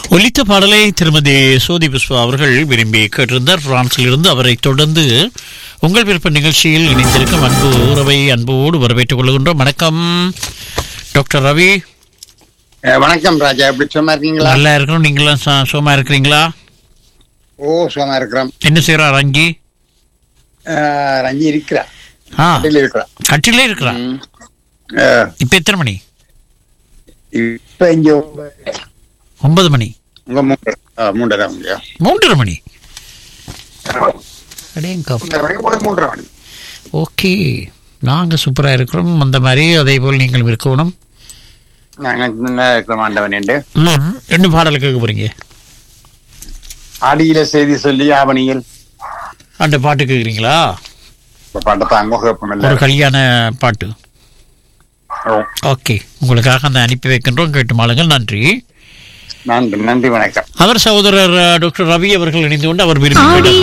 ஒலித்த பாடலை திருமதி சோதி புஷ்பா அவர்கள் விரும்பி கேட்டிருந்தார் பிரான்சில் இருந்து அவரை தொடர்ந்து உங்கள் விருப்ப நிகழ்ச்சியில் இணைந்திருக்கும் அன்பு உறவை அன்போடு வரவேற்றுக் கொள்கின்றோம் வணக்கம் டாக்டர் ரவி அஹ் வணக்கம் ராஜா எப்படி சும்மா இருக்கீங்களா நல்லா இருக்கணும் நீங்களாம் ச- சுகமா இருக்கிறீங்களா ஓ சும்மா இருக்கிறோம் என்ன செய்யறார் ரங்கி அஹ் ரஞ்சி இருக்கிறா ஆ வீட்டில் இருக்கிறா கட்டிலே இருக்கிறா ம். அஹ் இப்ப எத்தனை மணி இப்ப இங்க ஒன்பது மணி உங்க மூன்று அஹ் மூன்றரை மணியா மூன்றரை மணி அடேங்கப்பா. மூன்றரை மணி போய் மூன்றரை மணி ஓகே நாங்க சூப்பரா இருக்கிறோம் அந்த மாதிரி அதே போல் நீங்களும் இருக்கணும் நாங்க நல்லா இருக்கிறோம் ஆண்டவன் என்று ம், ரெண்டு பாடல் கேட்க போறீங்க ஆடியில செய்தி சொல்லி ஆவணியில் அந்த பாட்டு கேக்குறீங்களா இப்ப பாட்டத்தை அங்க கேட்போம் ஒரு கல்யாண பாட்டு ஓ ஓகே உங்களுக்காக அந்த அனுப்பி வைக்கின்றோம் கேட்டு மாளுங்கள் நன்றி நன்றி நன்றி வணக்கம் அவர் சகோதரர் அஹ், டாக்டர் ரவி அவர்கள் இணைந்து கொண்டு அவர் விரும்பி கேட்ட